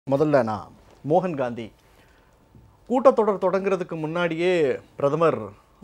முதல்ல நான் மோகன் காந்தி கூட்டத்தொடர் தொடங்குறதுக்கு முன்னாடியே பிரதமர்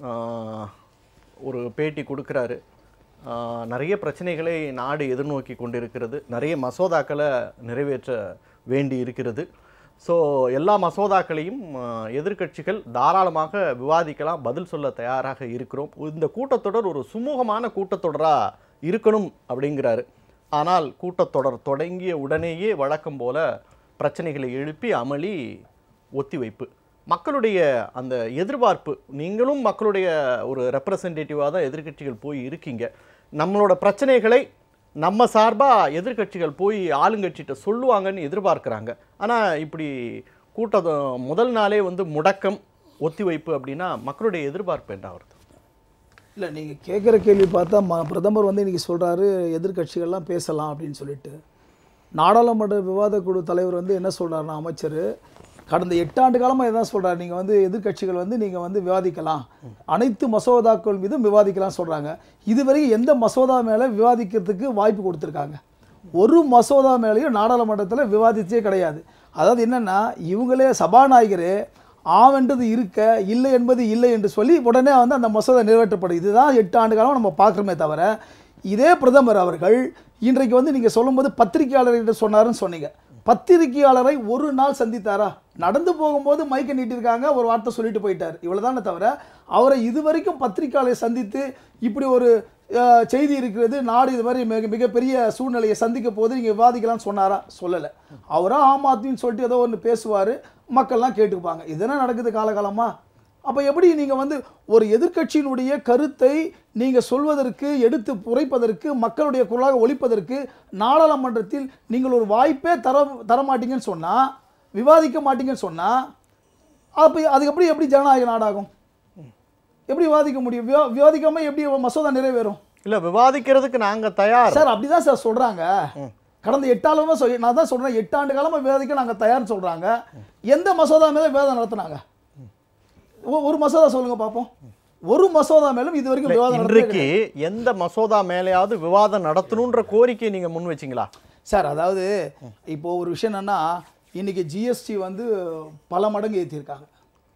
ஆஹ், ஒரு பேட்டி கொடுக்குறாரு ஆஹ், நிறைய பிரச்சனைகளை நாடு எதிர்நோக்கி கொண்டிருக்கிறது நிறைய மசோதாக்களை நிறைவேற்ற வேண்டி இருக்கிறது ஸோ எல்லா மசோதாக்களையும் ஆஹ், எதிர்க்கட்சிகள் தாராளமாக விவாதிக்கலாம் பதில் சொல்ல தயாராக இருக்கிறோம் இந்த கூட்டத்தொடர் ஒரு சுமூகமான கூட்டத்தொடராக இருக்கணும் அப்படிங்கிறாரு ஆனால் கூட்டத்தொடர் தொடங்கிய உடனேயே வழக்கம் போல பிரச்சனைகளை எழுப்பி அமளி ஒத்திவைப்பு மக்களுடைய அந்த எதிர்பார்ப்பு நீங்களும் மக்களுடைய ஒரு ரெப்ரசன்டேட்டிவாக தான் எதிர்க்கட்சிகள் போய் இருக்கீங்க நம்மளோட பிரச்சனைகளை நம்ம சார்பாக எதிர்க்கட்சிகள் போய் ஆளுங்கட்சிகிட்ட சொல்லுவாங்கன்னு எதிர்பார்க்குறாங்க ஆனால் இப்படி கூட்ட முதல் நாளே வந்து முடக்கம் ஒத்திவைப்பு அப்படின்னா மக்களுடைய எதிர்பார்ப்பு என்ன வருது இல்லை நீங்கள் கேட்குற கேள்வி பார்த்தா ம பிரதமர் வந்து இன்றைக்கி சொல்கிறாரு எதிர்க்கட்சிகள்லாம் பேசலாம் அப்படின்னு சொல்லிட்டு நாடாளுமன்ற விவாத குழு தலைவர் வந்து என்ன சொல்கிறாருன்னா அமைச்சர் கடந்த எட்டாண்டு காலமாக இதான் சொல்கிறார் நீங்கள் வந்து எதிர்க்கட்சிகள் வந்து நீங்கள் வந்து விவாதிக்கலாம் அனைத்து மசோதாக்கள் மீதும் விவாதிக்கலாம் சொல்கிறாங்க இதுவரைக்கும் எந்த மசோதா மேலே விவாதிக்கிறதுக்கு வாய்ப்பு கொடுத்துருக்காங்க ஒரு மசோதா மேலேயும் நாடாளுமன்றத்தில் விவாதிச்சே கிடையாது அதாவது என்னென்னா இவங்களே சபாநாயகரே ஆவென்றது இருக்க இல்லை என்பது இல்லை என்று சொல்லி உடனே வந்து அந்த மசோதா நிறைவேற்றப்படும் இதுதான் எட்டு ஆண்டு காலம் நம்ம பார்க்குறோமே தவிர இதே பிரதமர் அவர்கள் இன்றைக்கு வந்து நீங்கள் சொல்லும்போது பத்திரிகையாளர்கிட்ட சொன்னாருன்னு சொன்னீங்க பத்திரிகையாளரை ஒரு நாள் சந்தித்தாரா நடந்து போகும்போது மைக்கை நீட்டிருக்காங்க ஒரு வார்த்தை சொல்லிட்டு போயிட்டார் இவ்வளவுதானே தவிர அவரை இதுவரைக்கும் பத்திரிகையாளரை சந்தித்து இப்படி ஒரு அஹ், செய்தி இருக்கிறது நாடு இது மாதிரி மிக மிகப்பெரிய சூழ்நிலையை சந்திக்க போது நீங்கள் விவாதிக்கலாம்னு சொன்னாரா சொல்லலை அவரா ஆம் ஆத்மின்னு சொல்லிட்டு ஏதோ ஒன்று பேசுவார் மக்கள்லாம் கேட்டுப்பாங்க இதெல்லாம் நடக்குது காலகாலமா அப்போ எப்படி நீங்கள் வந்து ஒரு எதிர்க்கட்சியினுடைய கருத்தை நீங்கள் சொல்வதற்கு எடுத்து புரைப்பதற்கு மக்களுடைய குரலாக ஒழிப்பதற்கு நாடாளுமன்றத்தில் நீங்கள் ஒரு வாய்ப்பே தர தரமாட்டீங்கன்னு சொன்னால் விவாதிக்க மாட்டீங்கன்னு சொன்னால் அப்போ அதுக்கு எப்படி எப்படி ஜனநாயக நாடாகும் எப்படி விவாதிக்க முடியும் விவா விவாதிக்காம எப்படி மசோதா நிறைவேறும் இல்லை விவாதிக்கிறதுக்கு நாங்கள் தயார் சார் அப்படிதான் சார் சொல்றாங்க கடந்த எட்டாளுமா சொல்லி நான் தான் சொல்றேன் எட்டாண்டு காலமா விவாதிக்க நாங்க தயார்னு சொல்றாங்க எந்த மசோதா மேல விவாதம் நடத்துனாங்க ஒ- ஒரு மசோதா சொல்லுங்க பாப்போம் ஒரு மசோதா மேலும் இது வரைக்கும் விவாதம் நடத்தவே இன்றைக்கு எந்த மசோதா மேலேயாவது விவாதம் நடத்தணுன்ற கோரிக்கையை நீங்க முன் வச்சீங்களா சார் அதாவது இப்போ ஒரு விஷயம் என்னன்னா இன்னைக்கு ஜிஎஸ்டி வந்து பல மடங்கு ஏற்றிருக்காங்க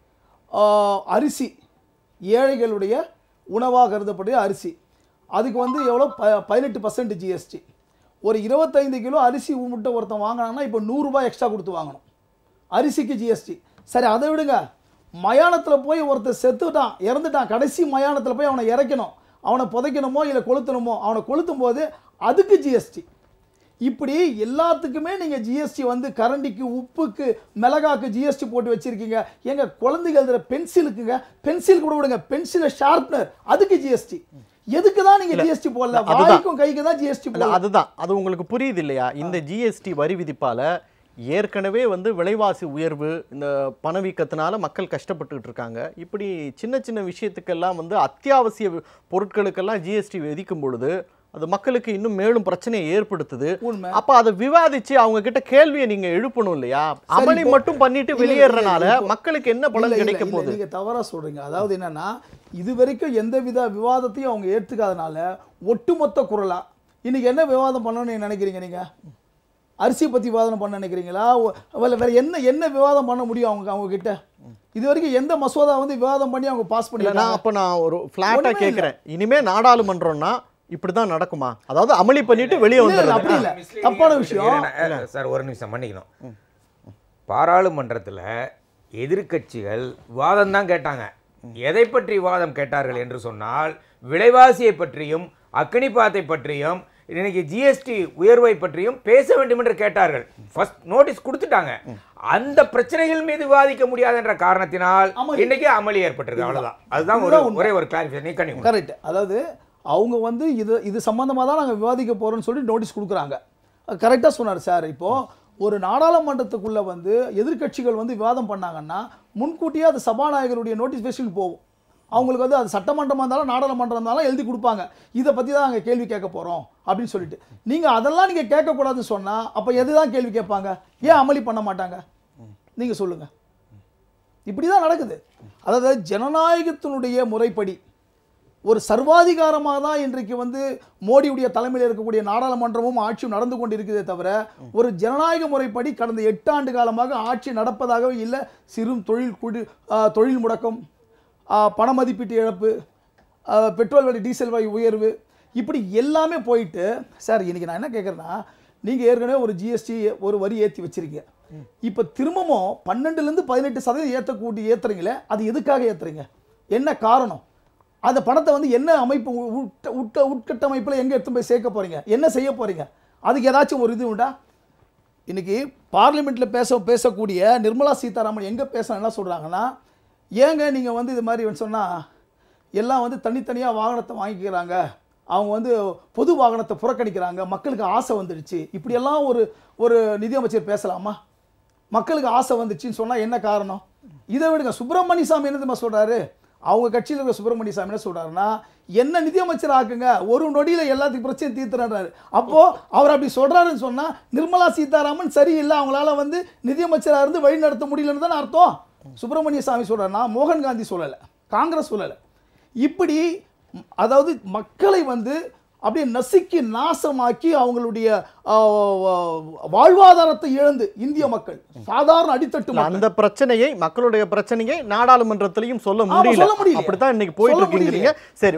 அரிசி ஏழைகளுடைய உணவாக கருதக்கூடிய அரிசி அதுக்கு வந்து எவ்வளோ ப பதினெட்டு பர்சன்ட் ஜிஎஸ்டி ஒரு இருபத்தைந்து கிலோ அரிசி முட்டை ஒருத்தன் வாங்கினான்னா இப்போ நூறுரூபா எக்ஸ்ட்ரா கொடுத்து வாங்கணும் அரிசிக்கு ஜிஎஸ்டி சரி அதை விடுங்க மயானத்தில் போய் ஒருத்தர் செத்துட்டான் இறந்துட்டான் கடைசி மயானத்தில் போய் அவனை இறக்கணும் அவனை புதைக்கணுமோ இல்லை கொளுத்தணுமோ அவனை கொளுத்தும் போது அதுக்கு ஜிஎஸ்டி இப்படி எல்லாத்துக்குமே நீங்கள் ஜிஎஸ்டி வந்து கரண்டிக்கு உப்புக்கு மிளகாக்கு ஜிஎஸ்டி போட்டு வச்சிருக்கீங்க எங்க குழந்தைங்க எழுதுற பென்சிலுக்குங்க பென்சில் கூட விடுங்க பென்சில் ஷார்ப்னர் அதுக்கு ஜிஎஸ்டி எதுக்கு தான் நீங்க ஜிஎஸ்டி போடல அதுதான். வாய்க்கும் கைக்கு தான் ஜிஎஸ்டி இல்ல போடல அதுதான் அது உங்களுக்கு புரியுது இல்லையா இந்த ஜிஎஸ்டி வரி விதிப்பால ஏற்கனவே வந்து விலைவாசி உயர்வு இந்த பணவீக்கத்தினால மக்கள் கஷ்டப்பட்டுக்கிட்டு இருக்காங்க இப்படி சின்ன சின்ன விஷயத்துக்கெல்லாம் வந்து அத்தியாவசிய வி- பொருட்களுக்கெல்லாம் ஜிஎஸ்டி விதிக்கும் பொழுது அது மக்களுக்கு இன்னும் மேலும் பிரச்சனையை ஏற்படுத்துது உண்மை. அப்ப அதை விவாதிச்சு அவங்க கிட்ட கேள்வியை நீங்க எழுப்பணும் இல்லையா அமளி இப்போ- மட்டும் பண்ணிட்டு இல்ல, இல்ல, வெளியேறனால இப்போ- மக்களுக்கு என்ன பலன் இல்ல, இல்ல, கிடைக்க இல்ல, போகுது நீங்க தவறா சொல்றீங்க அதாவது என்னன்னா இது வரைக்கும் எந்த வித விவாதத்தையும் அவங்க ஏத்துக்காதனால ஒட்டுமொத்த குரலா இன்னைக்கு என்ன விவாதம் பண்ணணும்னு நீங்க நினைக்கிறீங்க நீங்க அரிசி பத்தி விவாதம் பண்ண நினைக்கிறீங்களா ஒ- இல்ல வேற என்ன என்ன விவாதம் பண்ண முடியும் அவங்க அவங்க கிட்ட இது வரைக்கும் எந்த மசோதா வந்து விவாதம் பண்ணி அவங்க பாஸ் இல்ல பண்ணி நான் அப்ப நான் ஒரு ஃபிளாட்டா ஒண்ணுமே இல்ல. கேக்குறேன் இனிமே நாடாளுமன்றம்னா இப்படிதான் நடக்குமா அதாவது அமளி பண்ணிட்டு வெளியே இல்ல, இல்ல, வந்துடுறது அப்படி இல்ல Misleading தப்பான ஆ விஷயம் இருக்கு. இல்ல, சார் ஒரு நிமிஷம் மன்னிக்கணும் பாராளுமன்றத்தில் எதிர்க்கட்சிகள் விவாதம் தான் கேட்டாங்க எதை பற்றி விவாதம் கேட்டார்கள் என்று சொன்னால் விலைவாசியை பற்றியும் அக்னிபாத்தை பற்றியும் இன்னைக்கு ஜிஎஸ்டி உயர்வை பற்றியும் பேச வேண்டும் என்று கேட்டார்கள் ஃபர்ஸ்ட் நோட்டீஸ் கொடுத்துட்டாங்க அந்த பிரச்சனைகள் மீது விவாதிக்க முடியாது என்ற காரணத்தினால் அமளி. இன்னைக்கு அமளி ஏற்பட்டிருக்கு அவ்வளவுதான் அதுதான் ஒரு இதுதான் உண்மை. ஒரே ஒரு கிளாரிஃபிகேஷன் நீ கண்டிப்பா கரெக்ட் அதாவது அவங்க வந்து இது இது சம்பந்தமா தான் நாங்கள் விவாதிக்க போறோம்னு சொல்லி நோட்டீஸ் கொடுக்குறாங்க கரெக்டாக சொன்னார் சார் இப்போ ஒரு நாடாளுமன்றத்துக்குள்ள வந்து எதிர்க்கட்சிகள் வந்து விவாதம் பண்ணாங்கன்னா முன்கூட்டியே அது சபாநாயகருடைய நோட்டிஃபிகேஷன் போகும் அவங்களுக்கு வந்து அது சட்டமன்றமாக இருந்தாலும் நாடாளுமன்றம் இருந்தாலும் எழுதி கொடுப்பாங்க இதை பற்றி தான் நாங்கள் கேள்வி கேட்க போகிறோம் அப்படின்னு சொல்லிட்டு நீங்கள் அதெல்லாம் நீங்கள் கேட்கக்கூடாதுன்னு சொன்னால் அப்போ எதுதான் கேள்வி கேட்பாங்க ஏன் அமளி பண்ண மாட்டாங்க நீங்கள் சொல்லுங்கள் இப்படி தான் நடக்குது அதாவது ஜனநாயகத்தினுடைய முறைப்படி ஒரு சர்வாதிகாரமாக தான் இன்றைக்கு வந்து மோடியுடைய தலைமையில் இருக்கக்கூடிய நாடாளுமன்றமும் ஆட்சியும் நடந்து கொண்டிருக்கிறதே தவிர ஒரு ஜனநாயக முறைப்படி கடந்த எட்டு ஆண்டு காலமாக ஆட்சி நடப்பதாகவே இல்லை சிறு தொழில் குடி ஆ, தொழில் முடக்கம் ஆ, பண மதிப்பீட்டு இழப்பு ஆ, பெட்ரோல் விலை டீசல் விலை உயர்வு இப்படி எல்லாமே போயிட்டு சார் இன்னைக்கு நான் என்ன கேட்குறேன்னா நீங்கள் ஏற்கனவே ஒரு ஜிஎஸ்டி ஒரு வரி ஏற்றி வச்சிருக்கீங்க இப்போ திரும்பவும் பன்னெண்டுலேருந்து பதினெட்டு சதவீதம் ஏற்றக்கூட்டி ஏற்றுறீங்களே அது எதுக்காக ஏற்றுறீங்க என்ன காரணம் அந்த பணத்தை வந்து என்ன அமைப்பு உ- உட்க உட்க உட்கட்டமைப்பில் எங்கே எடுத்து போய் சேர்க்க போகிறீங்க என்ன செய்ய போகிறீங்க அதுக்கு ஏதாச்சும் ஒரு இது உண்டா இன்னைக்கு பார்லிமெண்ட்ல பேச பேசக்கூடிய நிர்மலா சீதாராமன் எங்கே பேச என்ன சொல்கிறாங்கன்னா ஏங்க நீங்கள் வந்து இது மாதிரி சொன்னால் எல்லாம் வந்து தனித்தனியாக வாகனத்தை வாங்கிக்கிறாங்க அவங்க வந்து பொது வாகனத்தை புறக்கணிக்கிறாங்க மக்களுக்கு ஆசை வந்துடுச்சு இப்படியெல்லாம் ஒரு ஒரு நிதியமைச்சர் பேசலாமா மக்களுக்கு ஆசை வந்துச்சுன்னு சொன்னால் என்ன காரணம் இதை விடுங்க சுப்பிரமணிய சாமி என்ன தெரியுமா சொல்கிறாரு அவங்க கட்சியில் இருக்கிற சுப்பிரமணிய சாமி என்ன சொல்கிறாருன்னா என்ன நிதியமைச்சர் ஆக்குங்க ஒரு நொடியில் எல்லாத்துக்கும் பிரச்சனை தீர்த்துறாரு அப்போது அவர் அப்படி சொல்கிறாருன்னு சொன்னால் நிர்மலா சீதாராமன் சரியில்லை அவங்களால வந்து நிதியமைச்சராக இருந்து வழி நடத்த முடியலன்னு தானே அர்த்தம் சுப்பிரமணிய சாமி சொல்கிறாருன்னா மோகன் காந்தி சொல்லலை காங்கிரஸ் சொல்லலை இப்படி ம், அதாவது மக்களை வந்து அப்படியே நசுக்கி நாசமாக்கி அவங்களுடைய ஆ, ஆ, வாழ்வாதாரத்தை இழந்து இந்திய மக்கள் சாதாரண அடித்தட்டு இல்ல, மக்கள் அந்த பிரச்சனையை மக்களுடைய பிரச்சனையை நாடாளுமன்றத்திலையும் சொல்ல ஆமா, முடியல சொல்ல முடியல. அப்படித்தான் இன்னைக்கு போயிட்டு சொல்ல இருக்குங்கிறீங்க சரி